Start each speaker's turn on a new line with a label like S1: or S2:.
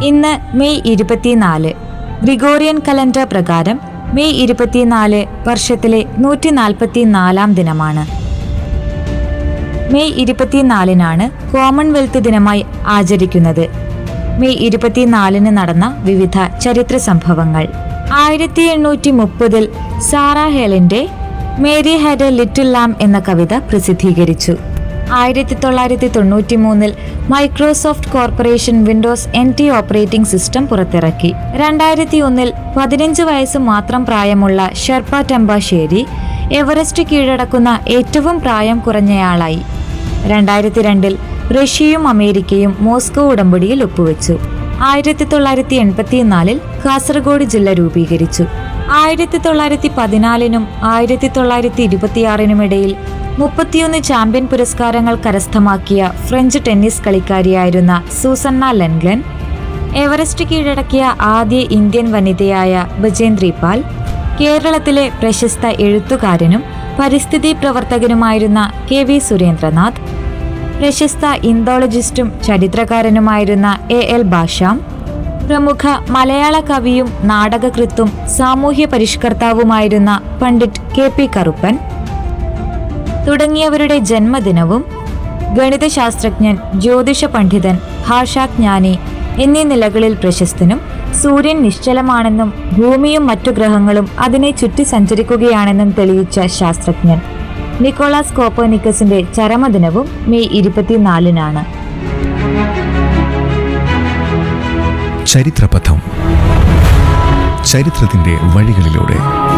S1: ഇന്ന് മെയ് ഇരുപത്തിനാല് Gregorian calendar പ്രകാരം മെയ് ഇരുപത്തിനാല് വർഷത്തിലെ നൂറ്റി നാൽപ്പത്തി നാലാം ദിനമാണ് മെയ് ഇരുപത്തിനാലിനാണ് കോമൺവെൽത്ത് ദിനമായി ആചരിക്കുന്നത് മെയ് ഇരുപത്തിനാലിന് നടന്ന വിവിധ ചരിത്ര സംഭവങ്ങൾ ആയിരത്തി എണ്ണൂറ്റി മുപ്പതിൽ സാറ ഹെലന്റെ Mary had a little lamb എന്ന കവിത പ്രസിദ്ധീകരിച്ചു ആയിരത്തി തൊള്ളായിരത്തി തൊണ്ണൂറ്റി മൂന്നിൽ Microsoft corporation Windows N T operating system പുറത്തിറക്കി രണ്ടായിരത്തി ഒന്നിൽ പതിനഞ്ച് വയസ്സ് മാത്രം പ്രായമുള്ള ഷെർപ്പ ടെമ്പാശ്ശേരി എവറസ്റ്റ് കീഴടക്കുന്ന ഏറ്റവും പ്രായം കുറഞ്ഞയാളായി രണ്ടായിരത്തി രണ്ടിൽ റഷ്യയും അമേരിക്കയും മോസ്കോ ഉടമ്പടിയിൽ ഒപ്പുവെച്ചു ആയിരത്തി തൊള്ളായിരത്തി എൺപത്തിനാലിൽ കാസർഗോഡ് ജില്ല രൂപീകരിച്ചു ആയിരത്തി തൊള്ളായിരത്തി പതിനാലിനും ആയിരത്തി തൊള്ളായിരത്തി ഇരുപത്തിയാറിനും ഇടയിൽ മുപ്പത്തിയൊന്ന് ചാമ്പ്യൻ പുരസ്കാരങ്ങൾ കരസ്ഥമാക്കിയ ഫ്രഞ്ച് ടെന്നീസ് കളിക്കാരിയായിരുന്ന സൂസന്ന ലെൻഗ്ലൻ എവറസ്റ്റ് കീഴടക്കിയ ആദ്യ ഇന്ത്യൻ വനിതയായ ബജേന്ദ്രി പാൽ കേരളത്തിലെ പ്രശസ്ത എഴുത്തുകാരനും പരിസ്ഥിതി പ്രവർത്തകനുമായിരുന്ന കെ വി സുരേന്ദ്രനാഥ് പ്രശസ്ത ഇന്തോളജിസ്റ്റും ചരിത്രകാരനുമായിരുന്ന എ എൽ ബാഷാം പ്രമുഖ മലയാള കവിയും നാടകകൃത്തും സാമൂഹ്യ പരിഷ്കർത്താവുമായിരുന്ന പണ്ഡിറ്റ് കെ പി കറുപ്പൻ തുടങ്ങിയവരുടെ ജന്മദിനവും ഗണിതശാസ്ത്രജ്ഞൻ ജ്യോതിഷ പണ്ഡിതൻ ഭാഷാജ്ഞാനി എന്നീ നിലകളിൽ പ്രശസ്തനും സൂര്യൻ നിശ്ചലമാണെന്നും ഭൂമിയും മറ്റു ഗ്രഹങ്ങളും അതിനെ ചുറ്റി സഞ്ചരിക്കുകയാണെന്നും തെളിയിച്ച ശാസ്ത്രജ്ഞൻ നിക്കോളാസ് കോപ്പർനിക്കസിന്റെ ചരമദിനവും മെയ് ഇരുപത്തിനാലിനാണ്
S2: ചരിത്രപഥം ചരിത്രത്തിന്റെ വഴികളിലൂടെ